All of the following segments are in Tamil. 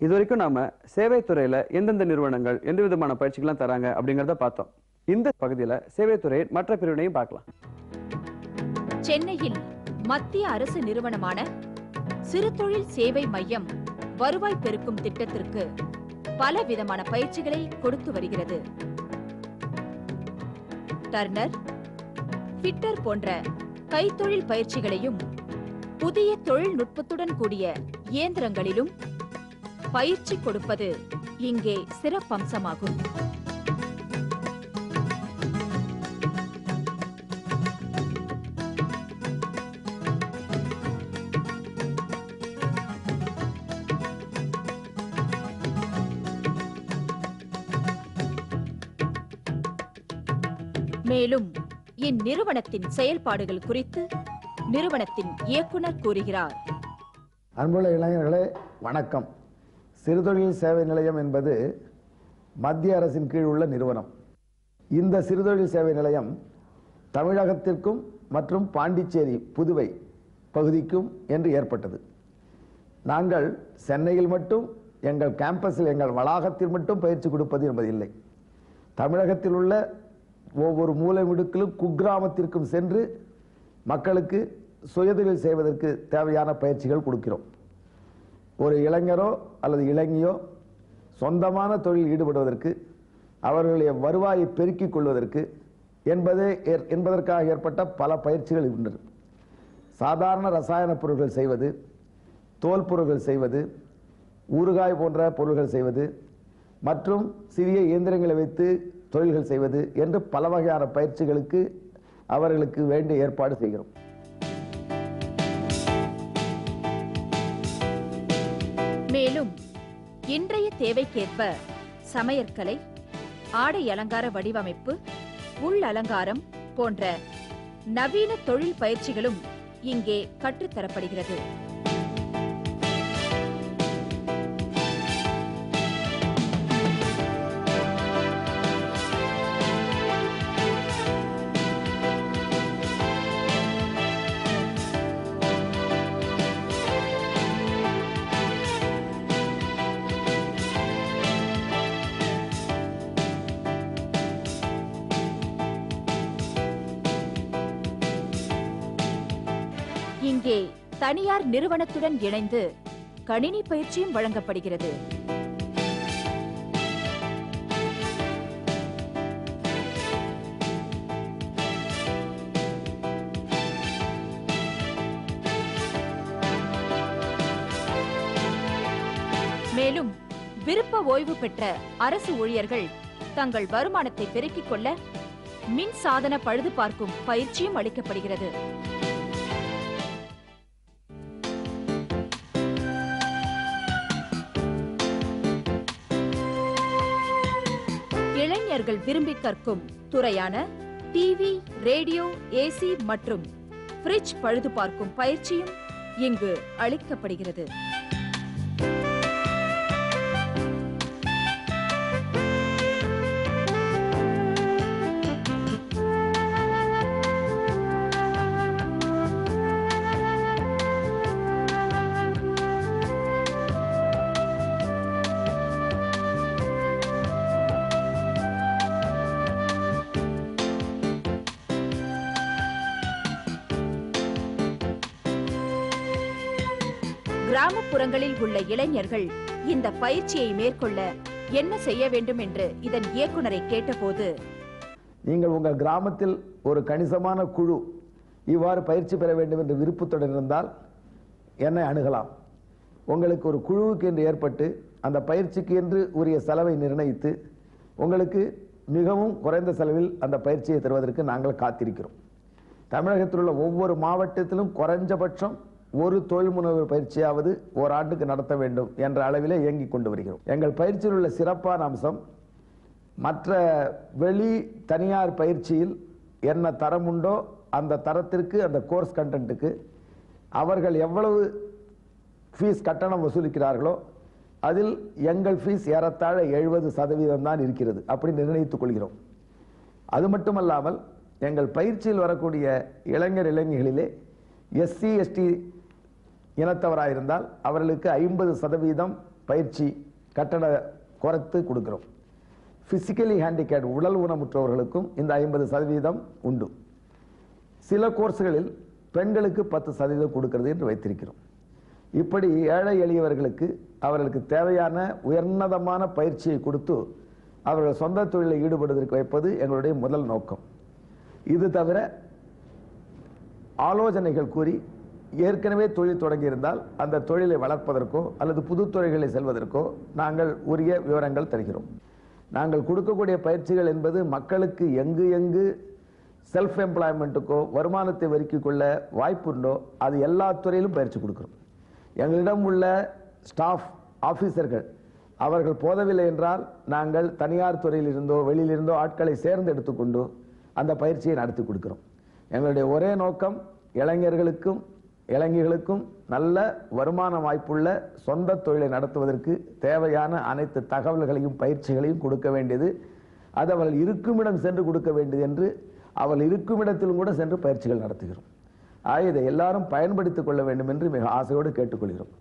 இது வரைக்கும் நாம சேவைத் துறையில எந்தெந்த நிறுவனங்கள் எந்த விதமான பயிற்சிகள்லாம் தராங்க அப்படிங்கறத பார்த்தோம் இந்த பகுதியில சேவைத் துறையின் மற்ற பிரிவினையும் பார்க்கலாம் சென்னையில் மத்திய அரசு நிறுவனமான சிறுதொழில் சேவை மையம் வருவாய் பெருக்கும் திட்டத்திற்கு பல விதமான பயிற்சிகளை கொடுத்து வருகிறது டர்னர் ஃபிட்டர் போன்ற கைத்தொழில் பயிற்சிகளையும் புதிய தொழில்நுட்பத்துடன் கூடிய இயந்திரங்களிலும் பயிற்சி கொடுப்பது இங்கே சிறப்பம்சமாகும் மேலும் இந்நிறுவனத்தின் செயல்பாடுகள் குறித்து நிறுவனத்தின் இயக்குனர் கூறுகிறார் அன்புள்ள இளைஞர்களே வணக்கம் சிறுதொழில் சேவை நிலையம் என்பது மத்திய அரசின் கீழ் உள்ள நிறுவனம் இந்த சிறுதொழில் சேவை நிலையம் தமிழகத்திற்கும் மற்றும் பாண்டிச்சேரி புதுவை பகுதிக்கும் என்று ஏற்பட்டது நாங்கள் சென்னையில் மட்டும் எங்கள் கேம்பஸில் எங்கள் வளாகத்தில் மட்டும் பயிற்சி கொடுப்பது என்பதில்லை தமிழகத்தில் உள்ள ஒவ்வொரு மூலை முடுக்கிலும் குக்கிராமத்திற்கும் சென்று மக்களுக்கு சுயதொழில் செய்வதற்கு தேவையான பயிற்சிகள் கொடுக்கிறோம் ஒரு இளைஞரோ அல்லது இளைஞியோ சொந்தமான தொழில் ஈடுபடுவதற்கு அவர்களுடைய வருவாயை பெருக்கிக் கொள்வதற்கு என்பதே ஏற்- என்பதற்காக ஏற்பட்ட பல பயிற்சிகள் இருக்கின்றது சாதாரண ரசாயன பொருட்கள் செய்வது தோல் பொருட்கள் செய்வது ஊறுகாய் போன்ற பொருள்கள் செய்வது மற்றும் சிறிய இயந்திரங்களை வைத்து தொழில்கள் செய்வது என்று பல வகையான பயிற்சிகளுக்கு அவர்களுக்கு வேண்டிய ஏற்பாடு செய்கிறோம் மேலும் இன்றைய தேவைக்கேற்ப சமையற்கலை ஆடை அலங்கார வடிவமைப்பு உள் அலங்காரம் போன்ற நவீன தொழில் பயிற்சிகளும் இங்கே கற்றுத்தரப்படுகிறது இங்கே தனியார் நிறுவனத்துடன் இணைந்து கணினி பயிற்சியும் வழங்கப்படுகிறது மேலும் விருப்ப ஓய்வு பெற்ற அரசு ஊழியர்கள் தங்கள் வருமானத்தை பெருக்கிக் கொள்ள மின் சாதன பழுது பார்க்கும் பயிற்சியும் அளிக்கப்படுகிறது இளைஞர்கள் விரும்பி கற்கும் துறையான டிவி ரேடியோ ஏசி மற்றும் ஃப்ரிட்ஜ் பழுது பார்க்கும் பயிற்சியும் இங்கு அளிக்கப்படுகிறது கிராமப்புறங்களில் உள்ள இளைஞர்கள் இந்த பயிற்சியை மேற்கொள்ள என்ன செய்ய வேண்டும் என்று இதன் இயக்குனரை கேட்டபோது நீங்கள் உங்கள் கிராமத்தில் ஒரு கணிசமான குழு இவ்வாறு பயிற்சி பெற வேண்டும் என்று விருப்பத்துடன் இருந்தால் என்னை அணுகலாம் உங்களுக்கு ஒரு குழுவுக்கு என்று ஏற்பட்டு அந்த பயிற்சிக்கு என்று உரிய செலவை நிர்ணயித்து உங்களுக்கு மிகவும் குறைந்த செலவில் அந்த பயிற்சியை தருவதற்கு நாங்கள் காத்திருக்கிறோம் தமிழகத்தில் உள்ள ஒவ்வொரு மாவட்டத்திலும் குறைஞ்சபட்சம் ஒரு தொழில் முனைவர் பயிற்சியாவது ஓராண்டுக்கு நடத்த வேண்டும் என்ற அளவிலே இயங்கிக் கொண்டு வருகிறோம் எங்கள் பயிற்சியில் உள்ள சிறப்பான அம்சம் மற்ற வெளி தனியார் பயிற்சியில் என்ன தரம் உண்டோ அந்த தரத்திற்கு அந்த கோர்ஸ் கண்டென்ட்டுக்கு அவர்கள் எவ்வளவு ஃபீஸ் கட்டணம் வசூலிக்கிறார்களோ அதில் எங்கள் ஃபீஸ் ஏறத்தாழ எழுபது சதவீதம் தான் இருக்கிறது அப்படி நிர்ணயித்துக் கொள்கிறோம் அது மட்டுமல்லாமல் எங்கள் பயிற்சியில் வரக்கூடிய இளைஞர் இளைஞர்களிலே எஸ்சி எஸ்டி இனத்தவராயிருந்தால் அவர்களுக்கு ஐம்பது சதவீதம் பயிற்சி கட்டட குறைத்து கொடுக்கிறோம் பிசிக்கலி ஹேண்டிகேட் உடல் ஊனமுற்றவர்களுக்கும் இந்த ஐம்பது சதவீதம் உண்டு சில கோர்ஸ்களில் பெண்களுக்கு பத்து சதவீதம் கொடுக்கிறது என்று வைத்திருக்கிறோம் இப்படி ஏழை எளியவர்களுக்கு அவர்களுக்கு தேவையான உயர்நதமான பயிற்சியை கொடுத்து அவர்கள் சொந்த தொழிலில் ஈடுபடுவதற்கு வைப்பது எங்களுடைய முதல் நோக்கம் இது தவிர ஆலோசனைகள் கூறி ஏற்கனவே தொழில் தொடங்கியிருந்தால் அந்த தொழிலை வளர்ப்பதற்கோ அல்லது புது துறைகளை செல்வதற்கோ நாங்கள் உரிய விவரங்கள் தருகிறோம் நாங்கள் கொடுக்கக்கூடிய பயிற்சிகள் என்பது மக்களுக்கு எங்கு எங்கு செல்ஃப் எம்ப்ளாய்மெண்ட்டுக்கோ வருமானத்தை வரிக்கிக் கொள்ள வாய்ப்புண்டோ அது எல்லா துறையிலும் பயிற்சி கொடுக்கிறோம் எங்களிடம் உள்ள ஸ்டாஃப் ஆபீசர்கள் அவர்கள் போதவில்லை என்றால் நாங்கள் தனியார் துறையில் இருந்தோ வெளியிலிருந்தோ ஆட்களை சேர்ந்து எடுத்துக்கொண்டு அந்த பயிற்சியை நடத்தி கொடுக்கிறோம் எங்களுடைய ஒரே நோக்கம் இளைஞர்களுக்கும் இளைஞர்களுக்கும் நல்ல வருமான வாய்ப்புள்ள சொந்த தொழிலை நடத்துவதற்கு தேவையான அனைத்து தகவல்களையும் பயிற்சிகளையும் கொடுக்க வேண்டியது அது அவர்கள் இருக்குமிடம் சென்று கொடுக்க வேண்டியது என்று அவர்கள் இருக்குமிடத்திலும் கூட சென்று பயிற்சிகள் நடத்துகிறோம் ஆக இதை எல்லாரும் பயன்படுத்திக் கொள்ள வேண்டும் என்று மிக ஆசையோடு கேட்டுக்கொள்கிறோம்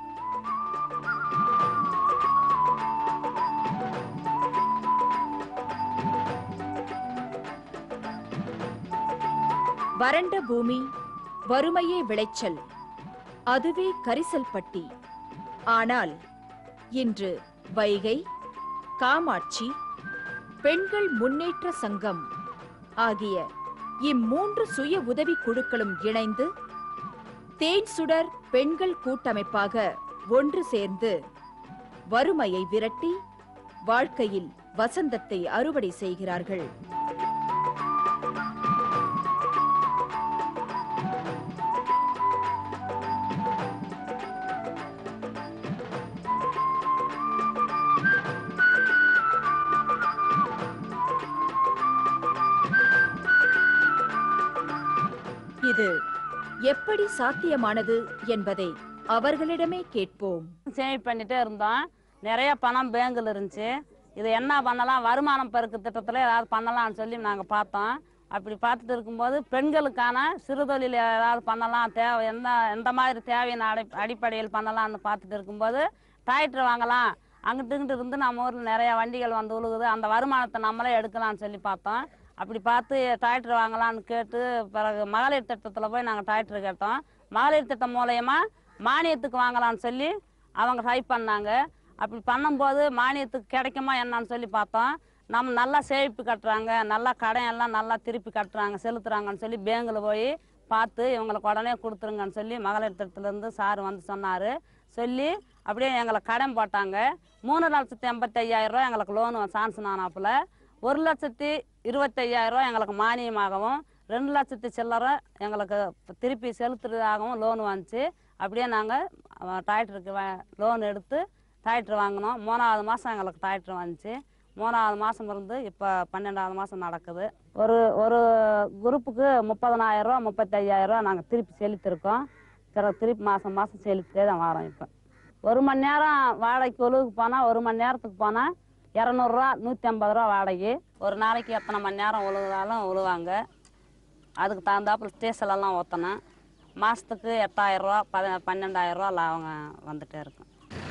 வறண்ட பூமி வறுமையே விளைச்சல் அதுவே கரிசல் பட்டி ஆனால் இன்று வைகை காமாட்சி பெண்கள் முன்னேற்ற சங்கம் ஆகிய இம்மூன்று சுய உதவி குழுக்களும் இணைந்து தேன் சுடர் பெண்கள் கூட்டமைப்பாக ஒன்று சேர்ந்து வறுமையை விரட்டி வாழ்க்கையில் வசந்தத்தை அறுவடை செய்கிறார்கள் இது எப்படி சாத்தியமானது என்பதை அவர்களிடமே கேட்போம் சேமிப் பண்ணிட்டே இருந்தோம் நிறைய பணம் பேங்கில் இருந்துச்சு இது என்ன பண்ணலாம் வருமானம் பெருக்கு திட்டத்தில் ஏதாவது பண்ணலாம்னு சொல்லி நாங்கள் பார்த்தோம் அப்படி பார்த்துட்டு இருக்கும்போது பெண்களுக்கான சிறுதொழில் ஏதாவது பண்ணலாம் தேவை எந்த எந்த மாதிரி தேவையின் அடி அடிப்படையில் பண்ணலாம்னு பார்த்துட்டு இருக்கும்போது டிராக்டர் வாங்கலாம் அங்கிட்டு இங்கிட்டு இருந்து நம்ம ஊரில் நிறைய வண்டிகள் வந்து உழுகுது அந்த வருமானத்தை நம்மளே எடுக்கலாம்னு சொல்லி பார்த்தோம் அப்படி பார்த்து டிராக்டர் வாங்கலாம்னு கேட்டு பிறகு மகளிர் திட்டத்தில் போய் நாங்கள் டிராக்டர் கேட்டோம் மகளிர் திட்டம் மூலயமா மானியத்துக்கு வாங்கலாம்னு சொல்லி அவங்க ட்ரை பண்ணாங்க அப்படி பண்ணும்போது மானியத்துக்கு கிடைக்குமா என்னன்னு சொல்லி பார்த்தோம் நம்ம நல்லா சேமிப்பு கட்டுறாங்க நல்லா கடன் எல்லாம் நல்லா திருப்பி கட்டுறாங்க செலுத்துறாங்கன்னு சொல்லி பேங்கில் போய் பார்த்து இவங்களுக்கு உடனே கொடுத்துருங்கன்னு சொல்லி மகளிர் திட்டத்துலேருந்து சார் வந்து சொன்னார் சொல்லி அப்படியே எங்களை கடன் போட்டாங்க மூணு லட்சத்தி எண்பத்தி ஐயாயிரம் ரூபா எங்களுக்கு லோனு சான்ஸ் ஆனாப்புல ஒரு லட்சத்தி இருபத்தையாயிரம் ரூபா எங்களுக்கு மானியமாகவும் ரெண்டு லட்சத்தி சில்லறை எங்களுக்கு திருப்பி செலுத்துறதாகவும் லோன் வந்துச்சு அப்படியே நாங்கள் டிராக்டருக்கு லோன் எடுத்து டிராக்டர் வாங்கினோம் மூணாவது மாதம் எங்களுக்கு டிராக்டர் வந்துச்சு மூணாவது மாதம் இருந்து இப்போ பன்னெண்டாவது மாதம் நடக்குது ஒரு ஒரு குரூப்புக்கு முப்பதனாயிரம் ரூபா முப்பத்தையாயிரம் ரூபா நாங்கள் திருப்பி செலுத்திருக்கோம் பிறகு திருப்பி மாதம் மாதம் செலுத்திட்டே தான் வரோம் இப்போ ஒரு மணி நேரம் வாடகைக்கு ஒழுகுக்கு போனால் ஒரு மணி நேரத்துக்கு போனால் இரநூறுவா நூற்றி ஐம்பது ரூபா வாடகை ஒரு நாளைக்கு எத்தனை மணி நேரம் உழுகுதாலும் உழுவாங்க அதுக்கு தகுந்தாப்புல ஸ்டேஷன்லாம் ஊற்றணும் மாதத்துக்கு எட்டாயிரரூவா பத பன்னெண்டாயிரரூவா லாபம் வந்துட்டே இருக்கும்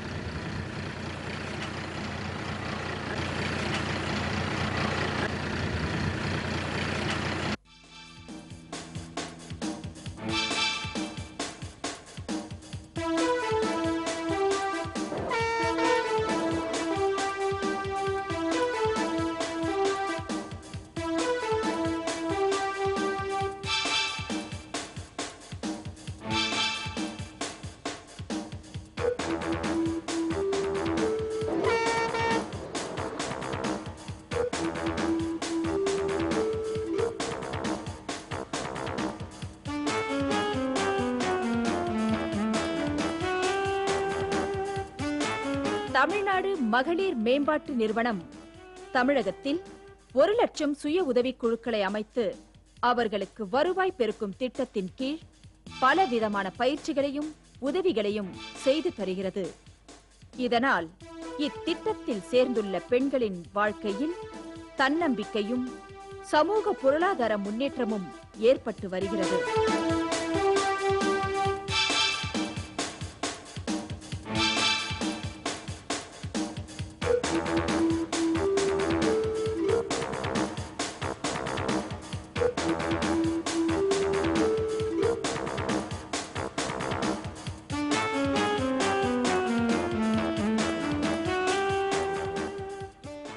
தமிழ்நாடு மகளிர் மேம்பாட்டு நிறுவனம் தமிழகத்தில் ஒரு லட்சம் சுய உதவிக் குழுக்களை அமைத்து அவர்களுக்கு வருவாய் பெருக்கும் திட்டத்தின் கீழ் பல விதமான பயிற்சிகளையும் உதவிகளையும் செய்து தருகிறது இதனால் இத்திட்டத்தில் சேர்ந்துள்ள பெண்களின் வாழ்க்கையில் தன்னம்பிக்கையும் சமூக பொருளாதார முன்னேற்றமும் ஏற்பட்டு வருகிறது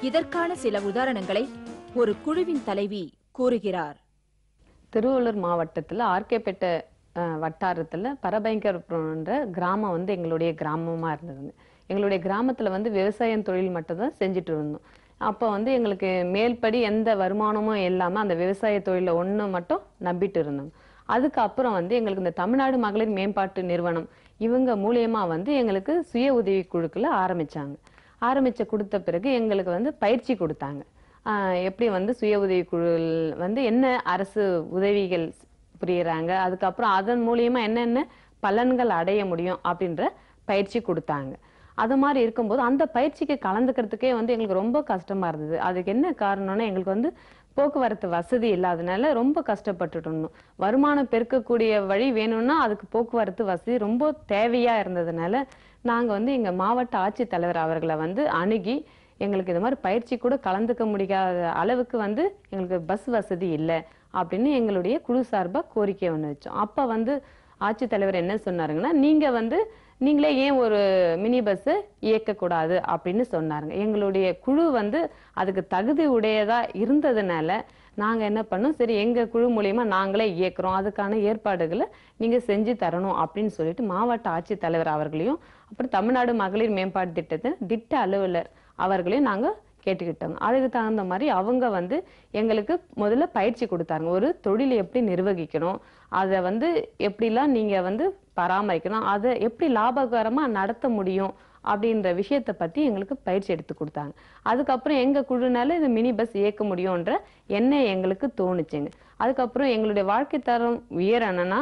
இதற்கான சில உதாரணங்களை ஒரு குழுவின் தலைவி கூறுகிறார் திருவள்ளூர் மாவட்டத்தில் ஆர்கேப்பேட்டை அஹ், வட்டாரத்தில் பரபயங்கரப்புறம்ன்ற கிராமம் வந்து எங்களுடைய கிராமமாக இருந்ததுங்க எங்களுடைய கிராமத்தில் வந்து விவசாயம் தொழில் மட்டும் தான் செஞ்சுட்டு இருந்தோம் அப்போ வந்து எங்களுக்கு மேல்படி எந்த வருமானமும் இல்லாமல் அந்த விவசாய தொழிலை ஒன்று மட்டும் நம்பிட்டு இருந்தோம் அதுக்கப்புறம் வந்து எங்களுக்கு இந்த தமிழ்நாடு மகளிர் மேம்பாட்டு நிறுவனம் இவங்க மூலியமா வந்து எங்களுக்கு சுய உதவி குழுக்களை ஆரம்பிச்சாங்க ஆரம்பிச்ச கொடுத்த பிறகு எங்களுக்கு வந்து பயிற்சி கொடுத்தாங்க ஆஹ் எப்படி வந்து சுய உதவி குழு வந்து என்ன அரசு உதவிகள் புரியுறாங்க அதுக்கப்புறம் அதன் மூலியமா என்னென்ன பலன்கள் அடைய முடியும் அப்படின்ற பயிற்சி கொடுத்தாங்க அது மாதிரி இருக்கும்போது அந்த பயிற்சிக்கு கலந்துக்கிறதுக்கே வந்து எங்களுக்கு ரொம்ப கஷ்டமா இருந்தது அதுக்கு என்ன காரணம்னா எங்களுக்கு வந்து போக்குவரத்து வசதி இல்லாதனால ரொம்ப கஷ்டப்பட்டுட்டு இருந்தோம் வருமானம் பெருக்கக்கூடிய வழி வேணும்னா அதுக்கு போக்குவரத்து வசதி ரொம்ப தேவையா இருந்ததுனால நாங்க வந்து எங்க மாவட்ட ஆட்சித்தலைவர் அவர்களை வந்து அணுகி எங்களுக்கு இது மாதிரி பயிற்சி கூட கலந்துக்க முடியாத அளவுக்கு வந்து எங்களுக்கு பஸ் வசதி இல்லை அப்படின்னு எங்களுடைய குழு சார்பா கோரிக்கை ஒன்று வச்சோம் அப்ப வந்து ஆட்சித்தலைவர் என்ன சொன்னாருங்கன்னா நீங்க வந்து நீங்களே ஏன் ஒரு மினி பஸ்ஸை இயக்கக்கூடாது அப்படின்னு சொன்னாருங்க எங்களுடைய குழு வந்து அதுக்கு தகுதி உடையதா இருந்ததுனால நாங்க என்ன பண்ணோம் சரி எங்க குழு மூலியமா நாங்களே இயக்குறோம் அதுக்கான ஏற்பாடுகளை நீங்க செஞ்சு தரணும் அப்படின்னு சொல்லிட்டு மாவட்ட ஆட்சித்தலைவர் அவர்களையும் அப்புறம் தமிழ்நாடு மகளிர் மேம்பாட்டு திட்டத்தின் திட்ட அலுவலர் அவர்களையும் நாங்க கேட்டுக்கிட்டோங்க அதுக்கு தகுந்த மாதிரி அவங்க வந்து எங்களுக்கு முதல்ல பயிற்சி கொடுத்தாங்க ஒரு தொழிலை எப்படி நிர்வகிக்கணும் அதை வந்து எப்படிலாம் நீங்க வந்து பராமரிக்கணும் அதை எப்படி லாபகரமா நடத்த முடியும் அப்படின்ற விஷயத்தை பத்தி எங்களுக்கு பயிற்சி எடுத்து கொடுத்தாங்க அதுக்கப்புறம் எங்க குழுனால இந்த மினி பஸ் இயக்க முடியும்ன்ற எண்ணம் எங்களுக்கு தோணுச்சுங்க அதுக்கப்புறம் எங்களுடைய வாழ்க்கை தரம் உயரணும்னா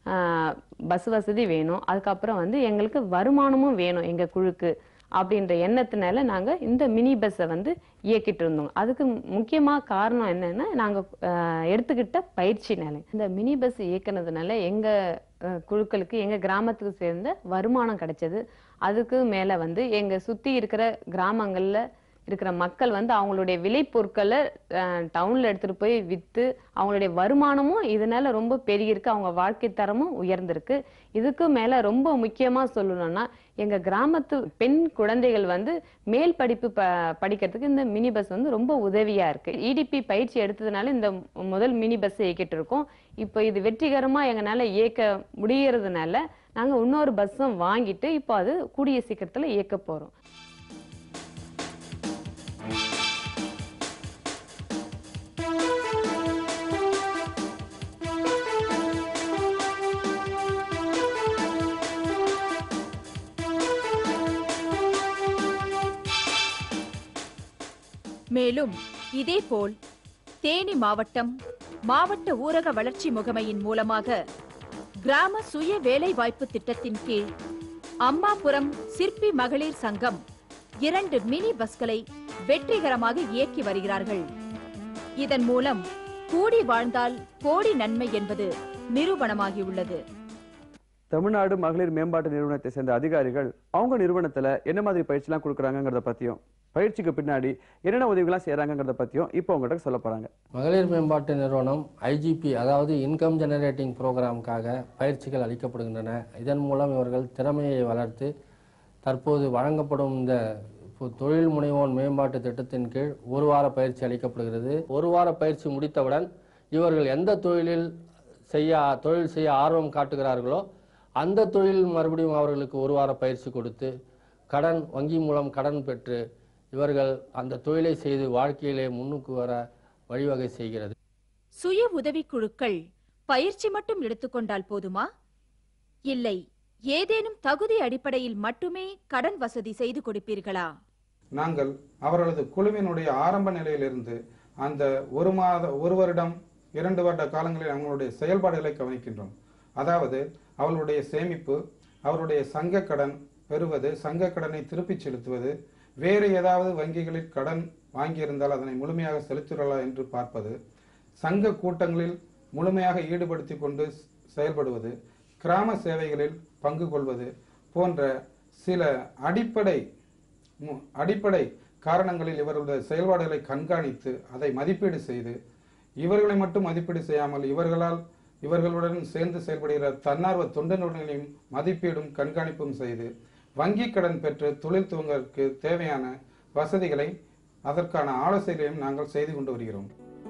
பஸ் வசதி வேணும் அதுக்கப்புறம் வந்து எங்களுக்கு வருமானமும் வேணும் எங்க குழுக்கு அப்படின்ற எண்ணத்தினால நாங்க இந்த மினி பஸ்ஸை வந்து இயக்கிட்டு இருந்தோம் அதுக்கு முக்கியமா காரணம் என்னன்னா நாங்க ஆஹ், எடுத்துக்கிட்ட பயிற்சினால இந்த மினி பஸ் இயக்குனதுனால எங்க ஆஹ், குழுக்களுக்கு எங்க கிராமத்துக்கு சேர்ந்த வருமானம் கிடைச்சது அதுக்கு மேல வந்து எங்க சுத்தி இருக்கிற கிராமங்கள்ல இருக்கிற மக்கள் வந்து அவங்களுடைய விளைபொருட்களை டவுன்ல எடுத்துட்டு போய் வித்து அவங்களுடைய வருமானமும் இதனால ரொம்ப பெருகிருக்கு அவங்க வாழ்க்கை தரமும் உயர்ந்திருக்கு இதுக்கு மேல ரொம்ப முக்கியமா சொல்லணும்னா எங்க கிராமத்து பெண் குழந்தைகள் வந்து மேல் படிப்பு ப படிக்கிறதுக்கு இந்த மினி பஸ் வந்து ரொம்ப உதவியா இருக்கு இடிபி பயிற்சி எடுத்ததுனால இந்த முதல் மினி பஸ் இயக்கிட்டு இருக்கோம் இப்போ இது வெற்றிகரமா எங்களால இயக்க முடியறதுனால நாங்க இன்னொரு பஸ்ஸும் வாங்கிட்டு இப்போ அது கூடிய சீக்கிரத்துல இயக்க போறோம் மேலும் இதேபோல் தேனி மாவட்டம் மாவட்ட ஊரக வளர்ச்சி முகமையின் மூலமாக கிராம சுய வேலைவாய்ப்பு திட்டத்தின் கீழ் அம்மாபுரம் சிற்பி மகளிர் சங்கம் இரண்டு மினி பஸ்களை வெற்றிகரமாக இயக்கி வருகிறார்கள் இதன் மூலம் கூடி வாழ்ந்தால் கோடி நன்மை என்பது நிரூபணமாகியுள்ளது தமிழ்நாடு மகளிர் மேம்பாட்டு நிறுவனத்தை சேர்ந்த அதிகாரிகள் அவங்க நிறுவனத்துல என்ன மாதிரி பயிற்சிலாம் கொடுக்குறாங்கங்கிறத பத்தியும் பயிற்சிக்கு பின்னாடி என்னென்ன உதவிகள்லாம் செய்யறாங்கங்கிறத பத்தியும் இப்போ உங்கள்கிட்ட சொல்ல போறாங்க மகளிர் மேம்பாட்டு நிறுவனம் ஐஜிபி அதாவது இன்கம் ஜெனரேட்டிங் ப்ரோக்ராமுக்காக பயிற்சிகள் அளிக்கப்படுகின்றன இதன் மூலம் இவர்கள் திறமையை வளர்த்து தற்போது வழங்கப்படும் இந்த பு- தொழில் முனைவோர் மேம்பாட்டு திட்டத்தின் கீழ் ஒரு வார பயிற்சி அளிக்கப்படுகிறது ஒரு வார பயிற்சி முடித்தவுடன் இவர்கள் எந்த தொழிலில் செய்ய தொழில் செய்ய ஆர்வம் காட்டுகிறார்களோ அந்த தொழில் மறுபடியும் அவர்களுக்கு ஒரு வார பயிற்சி கொடுத்து கடன் வங்கி மூலம் கடன் பெற்று இவர்கள் அந்த தொழிலை செய்து வாழ்க்கையிலே முன்னுக்கு வர வழிவகை செய்கிறது சுய உதவிக் குழுக்கள் பயிற்சி மட்டும் எடுத்துக்கொண்டால் போதுமா இல்லை ஏதேனும் தகுதி அடிப்படையில் மட்டுமே கடன் வசதி செய்து கொடுப்பீர்களா நாங்கள் அவர்களது குழுவினுடைய ஆரம்ப நிலையிலிருந்து அந்த ஒரு மாத ஒரு வருடம் இரண்டு வருட காலங்களில் அவங்களுடைய செயல்பாடுகளை கவனிக்கின்றோம் அதாவது அவர்களுடைய சேமிப்பு அவருடைய சங்க கடன் பெறுவது சங்க கடனை திருப்பிச் செலுத்துவது வேறு ஏதாவது வங்கிகளில் கடன் வாங்கியிருந்தால் அதனை முழுமையாக செலுத்துகிறதா என்று பார்ப்பது சங்க கூட்டங்களில் முழுமையாக ஈடுபடுத்தி கொண்டு செயல்படுவது கிராம சேவைகளில் பங்கு கொள்வது போன்ற சில அடிப்படை மு- அடிப்படை காரணங்களில் இவர்களுடைய செயல்பாடுகளை கண்காணித்து அதை மதிப்பீடு செய்து இவர்களை மட்டும் மதிப்பீடு செய்யாமல் இவர்களால் இவர்களுடன் சேர்ந்து செயல்படுகிற தன்னார்வ தொண்டு நிறுவனங்களையும் மதிப்பீடும் கண்காணிப்பும் செய்து வங்கி கடன் பெற்று தொழில் துவங்குவதற்கு தேவையான வசதிகளை அதற்கான ஆலோசனைகளையும் நாங்கள் செய்து கொண்டு வருகிறோம்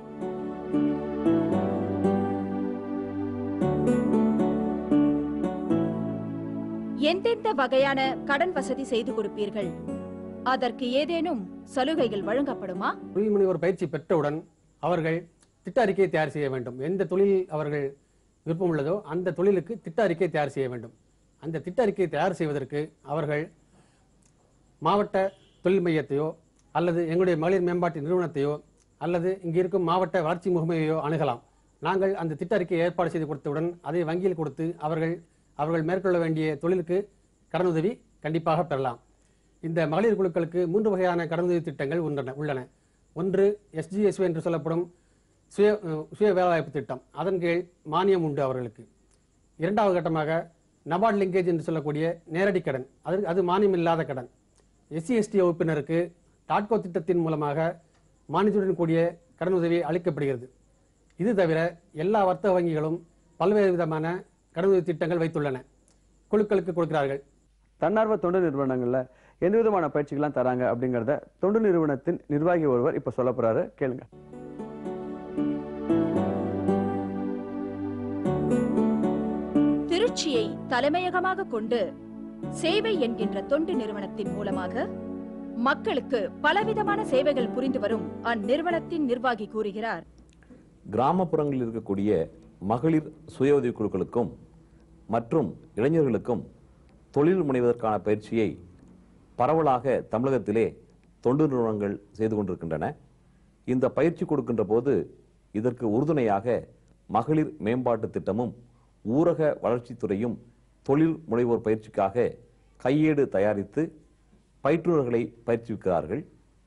எந்தெந்த வகையான கடன் வசதி செய்து கொடுப்பீர்கள் அதற்கு ஏதேனும் சலுகைகள் வழங்கப்படுமா தொழில் முனைவோர் பயிற்சி பெற்றவுடன் அவர்கள் திட்ட அறிக்கையை தயார் செய்ய வேண்டும் எந்த தொழில் அவர்கள் விருப்பம் உள்ளதோ அந்த தொழிலுக்கு திட்ட அறிக்கை தயார் செய்ய வேண்டும் அந்த திட்ட அறிக்கையை தயார் செய்வதற்கு அவர்கள் மாவட்ட தொழில் மையத்தையோ அல்லது எங்களுடைய மகளிர் மேம்பாட்டு நிறுவனத்தையோ அல்லது இங்கே இருக்கும் மாவட்ட வளர்ச்சி முகமையையோ அணுகலாம் நாங்கள் அந்த திட்ட அறிக்கையை ஏற்பாடு செய்து கொடுத்தவுடன் அதை வங்கியில் கொடுத்து அவர்கள் அவர்கள் மேற்கொள்ள வேண்டிய தொழிலுக்கு கடனுதவி கண்டிப்பாக பெறலாம் இந்த மகளிர் குழுக்களுக்கு மூன்று வகையான கடனுதவி திட்டங்கள் உள்ளன உள்ளன ஒன்று எஸ்ஜிஎஸ்வி என்று சொல்லப்படும் சுய அஹ், சுய வேலைவாய்ப்பு திட்டம் அதன் கீழ் மானியம் உண்டு அவர்களுக்கு இரண்டாவது கட்டமாக நபார்ட் லிங்கேஜ் என்று சொல்லக்கூடிய நேரடி கடன் அது அது மானியம் இல்லாத கடன் எஸ்சி எஸ்டி வகுப்பினருக்கு டாட்கோ திட்டத்தின் மூலமாக மானியத்துடன் கூடிய கடனுதவி அளிக்கப்படுகிறது இது தவிர எல்லா வர்த்தக வங்கிகளும் பல்வேறு விதமான கடனுதவி திட்டங்கள் வைத்துள்ளன குழுக்களுக்கு கொடுக்கிறார்கள் தன்னார்வ தொண்டு நிறுவனங்கள்ல எந்த விதமான பயிற்சிகள்லாம் தராங்க அப்படிங்கறத தொண்டு நிறுவனத்தின் நிர்வாகி ஒருவர் இப்ப சொல்ல போறாரு கேளுங்க திருச்சியை தலைமையகமாக கொண்டு சேவை என்கின்ற தொண்டு நிறுவனத்தின் மூலமாக மக்களுக்கு பலவிதமான சேவைகள் புரிந்து வரும் அந்நிறுவனத்தின் நிர்வாகி கூறுகிறார் கிராமப்புறங்களில் இருக்கக்கூடிய மகளிர் சுய உதவிக் குழுக்களுக்கும் மற்றும் இளைஞர்களுக்கும் தொழில் முனைவதற்கான பயிற்சியை பரவலாக தமிழகத்திலே தொண்டு நிறுவனங்கள் செய்து கொண்டிருக்கின்றன இந்த பயிற்சி கொடுக்கின்ற போது இதற்கு உறுதுணையாக மகளிர் மேம்பாட்டு திட்டமும் ஊரக வளர்ச்சித்துறையும் தொழில் முனைவோர் பயிற்சிக்காக கையேடு தயாரித்து பயிற்றுநர்களை பயிற்சிக்கிறார்கள்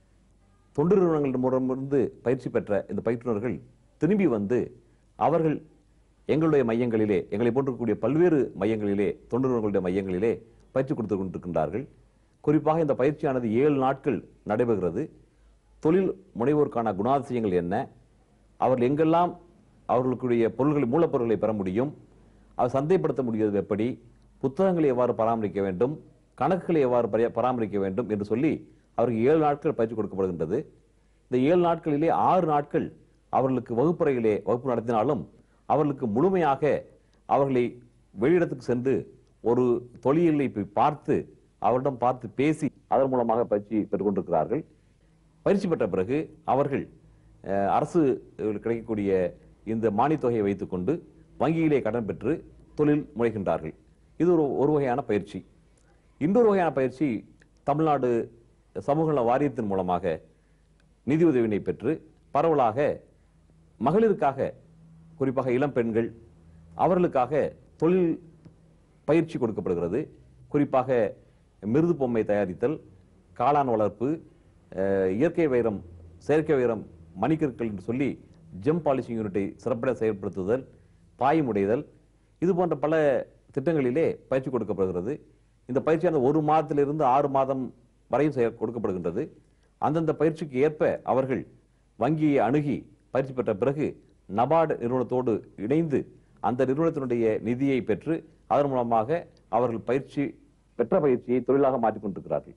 தொண்டு நிறுவனங்களிடமிருந்து பயிற்சி பெற்ற இந்த பயிற்றுனர்கள் திரும்பி வந்து அவர்கள் எங்களுடைய மையங்களிலே எங்களை போன்றக்கூடிய பல்வேறு மையங்களிலே தொண்டு நிறுவனங்களுடைய மையங்களிலே பயிற்சி கொடுத்து கொண்டிருக்கின்றார்கள் குறிப்பாக இந்த பயிற்சியானது ஏழு நாட்கள் நடைபெறுகிறது தொழில் முனைவோருக்கான குணாதிசயங்கள் என்ன அவர்கள் எங்கெல்லாம் அவர்களுக்குரிய பொருள்களை மூலப்பொருட்களை பெற முடியும் அதை சந்தைப்படுத்த முடியாது எப்படி புத்தகங்களை எவ்வாறு பராமரிக்க வேண்டும் கணக்குகளை எவ்வாறு பரி- பராமரிக்க வேண்டும் என்று சொல்லி அவருக்கு ஏழு நாட்கள் பயிற்சி கொடுக்கப்படுகின்றது இந்த ஏழு நாட்களிலே ஆறு நாட்கள் அவர்களுக்கு வகுப்பறையிலே வகுப்பு நடத்தினாலும் அவர்களுக்கு முழுமையாக அவர்களை வெளியிடத்துக்கு சென்று ஒரு தொழிலை போய் பார்த்து அவரிடம் பார்த்து பேசி அதன் மூலமாக பயிற்சி பெற்றுக்கொண்டிருக்கிறார்கள் பயிற்சி பெற்ற பிறகு அவர்கள் அஹ், அரசு அஹ், கிடைக்கக்கூடிய இந்த மானியத் தொகையை வைத்துக்கொண்டு வங்கியிலே கடன் பெற்று தொழில் முனைகின்றார்கள் இது ஒரு ஒரு வகையான பயிற்சி இன்னொரு வகையான பயிற்சி தமிழ்நாடு சமூக நல வாரியத்தின் மூலமாக நிதி உதவியினை பெற்று பரவலாக மகளிருக்காக குறிப்பாக இளம் பெண்கள் அவர்களுக்காக தொழில் பயிற்சி கொடுக்கப்படுகிறது குறிப்பாக மிருது பொம்மை தயாரித்தல் காளான் வளர்ப்பு அஹ், இயற்கை வைரம் செயற்கை வைரம் மணிக்கற்கள் என்று சொல்லி ஜெம் பாலிசிங் யூனிட்டை சிறப்பிட செயல்படுத்துதல் பாயமுடைதல் இது போன்ற பல திட்டங்களிலே பயிற்சி கொடுக்கப்படுகிறது இந்த பயிற்சியானது ஒரு மாதத்திலிருந்து ஆறு மாதம் வரையும் செய்ய கொடுக்கப்படுகின்றது அந்தந்த பயிற்சிக்கு ஏற்ப அவர்கள் வங்கியை அணுகி பயிற்சி பெற்ற பிறகு நபார்டு நிறுவனத்தோடு இணைந்து அந்த நிறுவனத்தினுடைய நிதியை பெற்று அதன் மூலமாக அவர்கள் பயிற்சி பெற்ற பயிற்சியை தொழிலாக மாற்றிக் கொண்டிருக்கிறார்கள்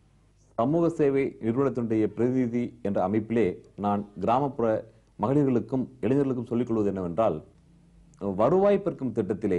சமூக சேவை நிறுவனத்தினுடைய பிரதிநிதி என்ற அமைப்பிலே நான் கிராமப்புற மகளிர்களுக்கும் இளைஞர்களுக்கும் சொல்லிக் கொள்வது என்னவென்றால் வருவாய் பெருக்கும் திட்டத்திலே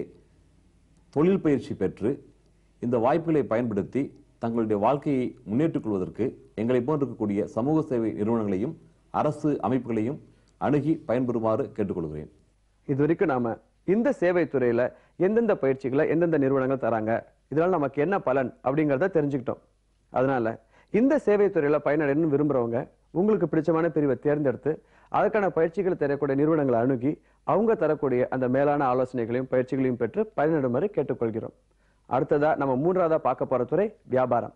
தொழில் பயிற்சி பெற்று இந்த வாய்ப்புகளை பயன்படுத்தி தங்களுடைய வாழ்க்கையை முன்னேற்றிக் கொள்வதற்கு எங்களை போன்றிருக்கக்கூடிய சமூக சேவை நிறுவனங்களையும் அரசு அமைப்புகளையும் அணுகி பயன்பெறுமாறு கேட்டுக்கொள்கிறேன் இது வரைக்கும் நாம இந்த சேவை துறையில எந்தெந்த பயிற்சிகளை எந்தெந்த நிறுவனங்கள் தராங்க இதனால நமக்கு என்ன பலன் அப்படிங்கறத தெரிஞ்சுக்கிட்டோம் அதனால இந்த சேவை துறையில பயனடையணும்னு விரும்புறவங்க உங்களுக்கு பிடிச்சமான பிரிவை தேர்ந்தெடுத்து அதற்கான பயிற்சிகள் தரக்கூடிய நிறுவனங்களை அணுகி அவங்க தரக்கூடிய அந்த மேலான ஆலோசனைகளையும் பயிற்சிகளையும் பெற்று பயனடைமாறு கேட்டுக்கொள்கிறோம் அடுத்ததா நம்ம மூன்றாவதா பார்க்க போற துறை வியாபாரம்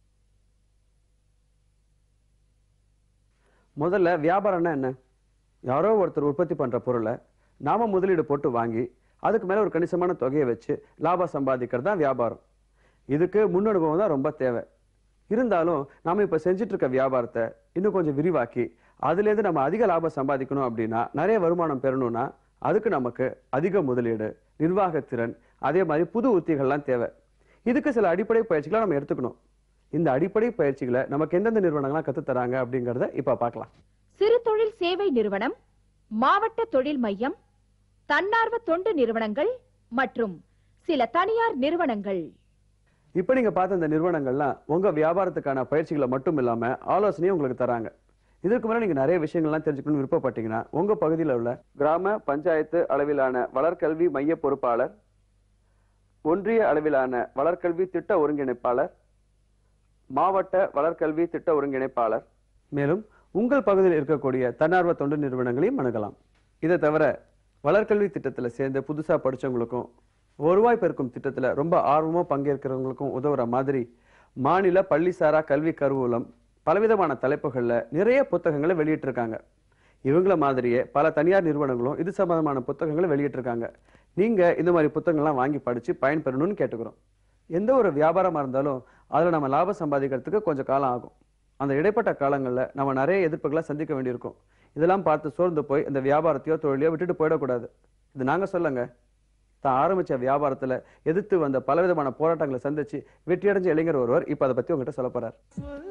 முதல்ல வியாபாரம்னா என்ன யாரோ ஒருத்தர் உற்பத்தி பண்ற பொருளை நாம முதலீடு போட்டு வாங்கி அதுக்கு மேல ஒரு கணிசமான தொகையை வச்சு லாபம் சம்பாதிக்கிறது தான் வியாபாரம் இதுக்கு முன் அனுபவம் தான் ரொம்ப தேவை இருந்தாலும் நாம இப்ப செஞ்சுட்டு இருக்க வியாபாரத்தை இன்னும் கொஞ்சம் விரிவாக்கி அதுலேருந்து நம்ம அதிக லாபம் சம்பாதிக்கணும் அப்படின்னா நிறைய வருமானம் பெறணும்னா அதுக்கு நமக்கு அதிக முதலீடு நிர்வாகத்திறன் அதே மாதிரி புது உத்திகள்லாம் தேவை இதுக்கு சில அடிப்படை பயிற்சிகளை நம்ம எடுத்துக்கணும் இந்த அடிப்படை பயிற்சிகளை நமக்கு எந்தெந்த நிறுவனங்கள்லாம் கற்றுத் தராங்க அப்படிங்கிறத இப்போ பார்க்கலாம் சிறு தொழில் சேவை நிறுவனம் மாவட்ட தொழில் மையம் தன்னார்வ தொண்டு நிறுவனங்கள் மற்றும் சில தனியார் நிறுவனங்கள் இப்போ நீங்க பார்த்த இந்த நிறுவனங்கள்லாம் உங்க வியாபாரத்துக்கான பயிற்சிகளை மட்டும் இல்லாம ஆலோசனையும் உங்களுக்கு தராங்க இதற்கு மேல நீங்க நிறைய விஷயங்கள்லாம் தெரிஞ்சுக்கணும்னு விருப்பப்பட்டீங்கன்னா உங்க பகுதியில் உள்ள கிராம பஞ்சாயத்து அளவிலான வளர்கல்வி மைய பொறுப்பாளர் ஒன்றிய அளவிலான வளர்கல்வி திட்ட ஒருங்கிணைப்பாளர் மாவட்ட வளர்கல்வி திட்ட ஒருங்கிணைப்பாளர் மேலும் உங்கள் பகுதியில் இருக்கக்கூடிய தன்னார்வ தொண்டு நிறுவனங்களையும் அணுகலாம் இதை தவிர வளர்கல்வி திட்டத்தில் சேர்ந்து புதுசா படிச்சவங்களுக்கும் வருவாய் பெருக்கும் திட்டத்துல ரொம்ப ஆர்வமா பங்கேற்கிறவங்களுக்கும் உதவுற மாதிரி மாநில பள்ளிசாரா கல்வி கருவூலம் பலவிதமான தலைப்புகள்ல நிறைய புத்தகங்களை வெளியிட்டிருக்காங்க இவங்கள மாதிரியே பல தனியார் நிறுவனங்களும் இது சம்பந்தமான புத்தகங்களை வெளியிட்டிருக்காங்க நீங்க இந்த மாதிரி புத்தகங்கள்லாம் வாங்கி படிச்சு பயன்பெறணும்னு கேட்டுக்கிறோம் எந்த ஒரு வியாபாரமா இருந்தாலும் அதுல நம்ம லாபம் சம்பாதிக்கிறதுக்கு கொஞ்சம் காலம் ஆகும் அந்த இடைப்பட்ட காலங்கள்ல நம்ம நிறைய எதிர்ப்புகளை சந்திக்க வேண்டியிருக்கும் இதெல்லாம் பார்த்து சோர்ந்து போய் இந்த வியாபாரத்தையோ தொழிலையோ விட்டுட்டு போயிடக்கூடாது இது நாங்க சொல்லுங்க தான் ஆரம்பிச்ச வியாபாரத்துல எதிர்த்து வந்த பலவிதமான போராட்டங்களை சந்திச்சு வெற்றியடைஞ்ச இளைஞர் ஒருவர் இப்ப அதை பத்தி உங்ககிட்ட சொல்ல போறார்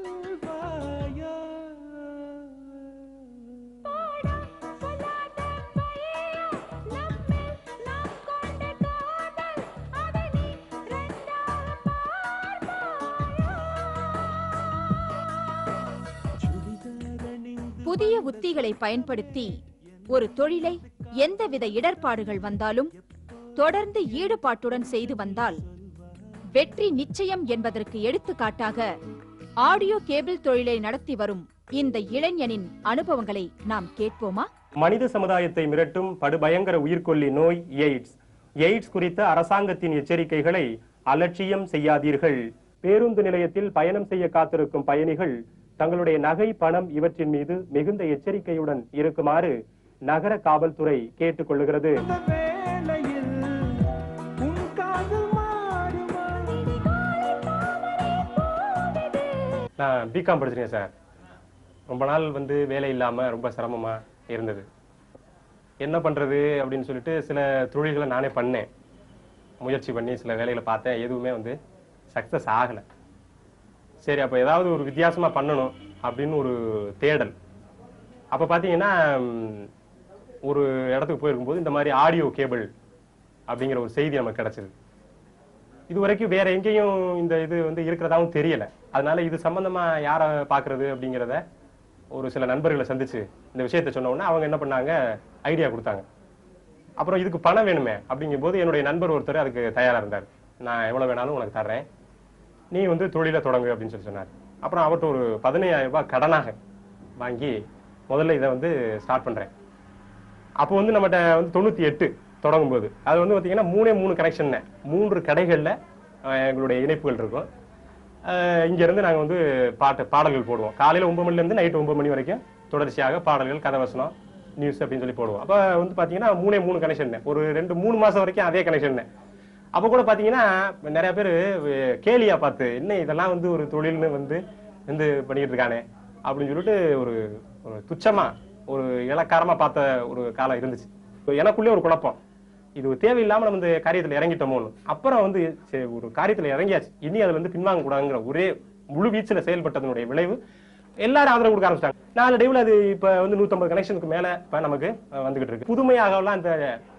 புதிய உத்திகளை பயன்படுத்தி ஒரு தொழிலை எந்தவித இடர்பாடுகள் வந்தாலும் தொடர்ந்து ஈடுபாட்டுடன் செய்து வந்தால் வெற்றி நிச்சயம் என்பதற்கு எடுத்துக்காட்டாக ஆடியோ கேபிள் தொழிலை நடத்தி வரும் இந்த இளைஞனின் அனுபவங்களை நாம் கேட்போமா மனித சமுதாயத்தை மிரட்டும் படுபயங்கர உயிர்கொல்லி நோய் எய்ட்ஸ் எய்ட்ஸ் குறித்த அரசாங்கத்தின் எச்சரிக்கைகளை அலட்சியம் செய்யாதீர்கள் பேருந்து நிலையத்தில் பயணம் செய்ய காத்திருக்கும் பயணிகள் தங்களுடைய நகை பணம் இவற்றின் மீது மிகுந்த எச்சரிக்கையுடன் இருக்குமாறு நகர காவல்துறை கேட்டுக்கொள்ளுகிறது நான் பிகாம் படிச்சிருக்கேன் சார் ரொம்ப நாள் வந்து வேலை இல்லாம ரொம்ப சிரமமா இருந்தது என்ன பண்றது அப்படின்னு சொல்லிட்டு சில தொழில்களை நானே பண்ணேன் முயற்சி பண்ணி சில வேலைகளை பார்த்தேன் எதுவுமே வந்து சக்சஸ் ஆகலை சரி அப்போ ஏதாவது ஒரு வித்தியாசமா பண்ணணும் அப்படின்னு ஒரு தேடல் அப்போ பார்த்தீங்கன்னா ம், ஒரு இடத்துக்கு போயிருக்கும்போது இந்த மாதிரி ஆடியோ கேபிள் அப்படிங்கிற ஒரு செய்தி நமக்கு கிடைச்சது இது வரைக்கும் வேற எங்கேயும் இந்த இது வந்து இருக்கிறதாவும் தெரியல அதனால இது சம்பந்தமா யாரை பார்க்கிறது அப்படிங்கிறத ஒரு சில நண்பர்களை சந்திச்சு இந்த விஷயத்த சொன்ன உடனே அவங்க என்ன பண்ணாங்க ஐடியா கொடுத்தாங்க அப்புறம் இதுக்கு பணம் வேணுமே அப்படிங்கும்போது என்னுடைய நண்பர் ஒருத்தர் அதுக்கு தயாரா இருந்தார் நான் எவ்வளவு வேணாலும் உனக்கு தர்றேன் நீ வந்து தொழிலை தொடங்கு அப்படின்னு சொல்லி சொன்னார் அப்புறம் அவர்கிட்ட ஒரு பதினையாயிரம் ரூபாய் கடனாக வாங்கி முதல்ல இதை வந்து ஸ்டார்ட் பண்றேன் அப்போ வந்து நம்மகிட்ட வந்து தொண்ணூத்தி எட்டு தொடங்கும் போது அது வந்து பாத்தீங்கன்னா மூணே மூணு கனெக்ஷன் மூன்று கடைகள்ல அஹ், எங்களுடைய இணைப்புகள் இருக்கும் அஹ், இங்க இருந்து நாங்க வந்து பாட்டு பாடல்கள் போடுவோம் காலையில ஒன்பது மணில இருந்து நைட் ஒன்பது மணி வரைக்கும் தொடர்ச்சியாக பாடல்கள் கதவசனம் நியூஸ் அப்படின்னு சொல்லி போடுவோம் அப்ப வந்து பாத்தீங்கன்னா மூணே மூணு கனெக்ஷன் ஒரு ரெண்டு மூணு மாசம் வரைக்கும் அதே கனெக்ஷன் அப்ப கூட பாத்தீங்கன்னா நிறைய பேர் கேலியா பார்த்து என்ன இதெல்லாம் வந்து ஒரு தொழில்னு வந்து வந்து பண்ணிட்டு இருக்கானே அப்படின்னு சொல்லிட்டு ஒரு ஒரு துச்சமா ஒரு இலக்காரமா பார்த்த ஒரு காலம் இருந்துச்சு இப்ப எனக்குள்ளே ஒரு குழப்பம் இது தேவையில்லாம நம்ம இந்த காரியத்துல இறங்கிட்டோமோன்னு அப்புறம் வந்து சரி, ஒரு காரியத்துல இறங்கியாச்சு இனி அதுல வந்து பின்வாங்க கூடாதுங்கிற ஒரே முழு வீச்சுல செயல்பட்டதனுடைய விளைவு எல்லாரும் ஆதரவு கொடுக்க ஆரம்பிச்சிட்டாங்க நாலு டைவ்ல அது இப்ப வந்து 150 கனெக்ஷனுக்கு மேல இப்ப நமக்கு அஹ், வந்துகிட்டு இருக்கு புதுமையாகலாம் இந்த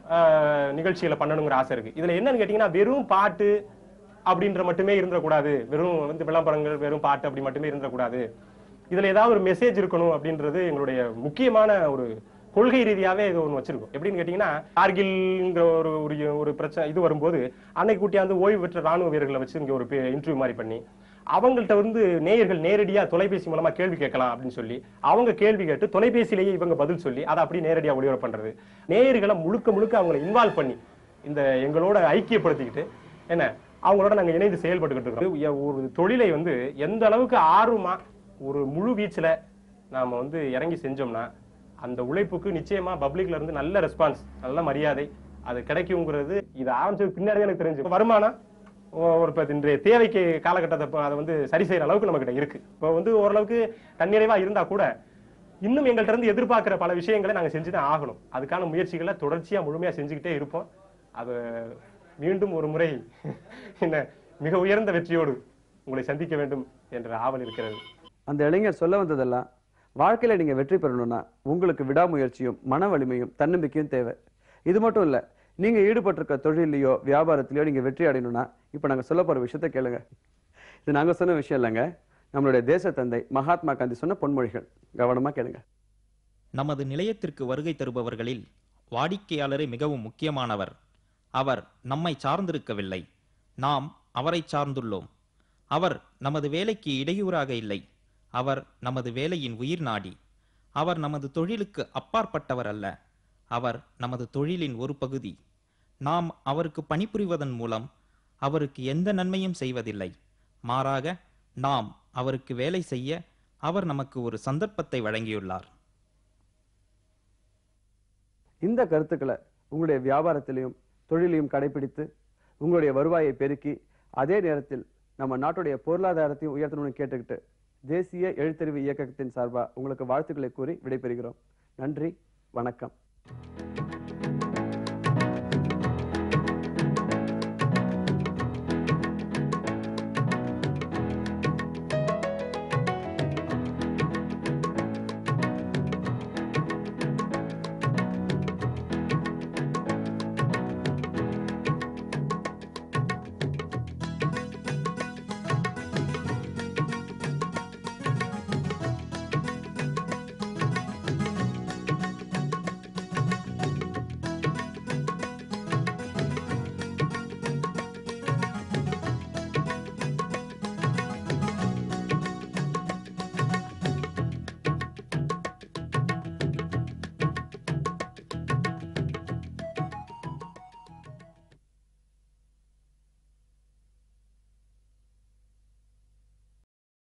அஹ், நிகழ்ச்சிகளை பண்ணணுங்கிற ஆசை இருக்கு இதுல என்னன்னு கேட்டீங்கன்னா வெறும் பாட்டு அப்படின்ற மட்டுமே இருந்துடக்கூடாது வெறும் வந்து விளம்பரங்கள் வெறும் பாட்டு அப்படி மட்டுமே இருந்துடக்கூடாது இதுல ஏதாவது ஒரு மெசேஜ் இருக்கணும் அப்படின்றது எங்களுடைய முக்கியமான ஒரு கொள்கை ரீதியாவே இது ஒன்று வச்சிருக்கோம் எப்படின்னு கேட்டீங்கன்னா கார்கில்ங்கிற ஒரு ஒரு ஒரு பிரச்சனை இது வரும்போது அன்னைக்கு கூட்டியாந்து ஓய்வு பெற்ற ராணுவ வீரர்களை வச்சு இங்க ஒரு இன்டர்வியூ மாதிரி பண்ணி அவங்கள்ட்ட வந்து நேயர்கள் நேரடியா தொலைபேசி மூலமா கேள்வி கேட்கலாம் அப்படின்னு சொல்லி அவங்க கேள்வி கேட்டு தொலைபேசியிலேயே இவங்க பதில் சொல்லி அதை அப்படியே நேரடியா ஒளிபரப்பு பண்றது நேயர்களை முழுக்க முழுக்க அவங்களை இன்வால்வ் பண்ணி இந்த எங்களோட ஐக்கியப்படுத்திக்கிட்டு என்ன அவங்களோட நாங்க இணைந்து செயல்பட்டுக்கிட்டு இருக்கோம் எ- ஒரு தொழிலை வந்து எந்த அளவுக்கு ஆர்வமா ஒரு முழு வீச்சுல நாம வந்து இறங்கி செஞ்சோம்னா அந்த உழைப்புக்கு நிச்சயமா பப்ளிக்ல இருந்து நல்ல ரெஸ்பான்ஸ் நல்ல மரியாதை அது கிடைக்குங்கிறது இது ஆரம்பிச்சது பின்னாடி எனக்கு தெரிஞ்சு வருமானம் ஒ- ஒரு இப்ப இன்றைய தேவைக்கு காலகட்டத்தை இப்ப அதை வந்து சரி செய்யற அளவுக்கு நம்ம கிட்ட இருக்கு இப்போ வந்து ஓரளவுக்கு தன்னிறைவா இருந்தா கூட இன்னும் எங்கள்ட்ட இருந்து எதிர்பார்க்கிற பல விஷயங்களை நாங்க செஞ்சுதான் ஆகணும் அதுக்கான முயற்சிகளை தொடர்ச்சியா முழுமையா செஞ்சுக்கிட்டே இருப்போம் அது மீண்டும் ஒரு முறை என்ன மிக உயர்ந்த வெற்றியோடு உங்களை சந்திக்க வேண்டும் என்ற ஆவல் இருக்கிறது அந்த இளைஞர் சொல்ல வந்ததெல்லாம் வாழ்க்கையில நீங்க வெற்றி பெறணும்னா உங்களுக்கு விடாமுயற்சியும் மன வலிமையும் தன்னம்பிக்கையும் தேவை இது மட்டும் இல்ல நீங்க ஈடுபட்டிருக்க தொழிலையோ வியாபாரத்திலயோ நீங்க வெற்றி அடையணும்னா இப்ப நாங்க சொல்ல போற விஷயத்த கேளுங்க இது நாங்க சொன்ன விஷயம் இல்லைங்க நம்மளுடைய தேச தந்தை மகாத்மா காந்தி சொன்ன பொன்மொழிகள் கவனமா கேளுங்க நமது நிலையத்திற்கு வருகை தருபவர்களில் வாடிக்கையாளரே மிகவும் முக்கியமானவர் அவர் நம்மை சார்ந்திருக்கவில்லை நாம் அவரை சார்ந்துள்ளோம் அவர் நமது வேலைக்கு இடையூறாக இல்லை அவர் நமது வேலையின் உயிர் நாடி அவர் நமது தொழிலுக்கு அப்பாற்பட்டவர் அல்ல அவர் நமது தொழிலின் ஒரு பகுதி நாம் அவருக்கு பணிபுரிவதன் மூலம் அவருக்கு எந்த நன்மையும் செய்வதில்லை மாறாக நாம் அவருக்கு வேலை செய்ய அவர் நமக்கு ஒரு சந்தர்ப்பத்தை வழங்கியுள்ளார் இந்த கருத்துக்களை உங்களுடைய வியாபாரத்திலையும் தொழிலையும் கடைபிடித்து உங்களுடைய வருவாயை பெருக்கி அதே நேரத்தில் நம்ம நாட்டுடைய பொருளாதாரத்தையும் உயர்த்தணும்னு கேட்டுக்கிட்டு தேசிய எழுத்தறிவு இயக்கத்தின் சார்பா உங்களுக்கு வாழ்த்துக்களை கூறி விடைபெறுகிறோம் நன்றி வணக்கம்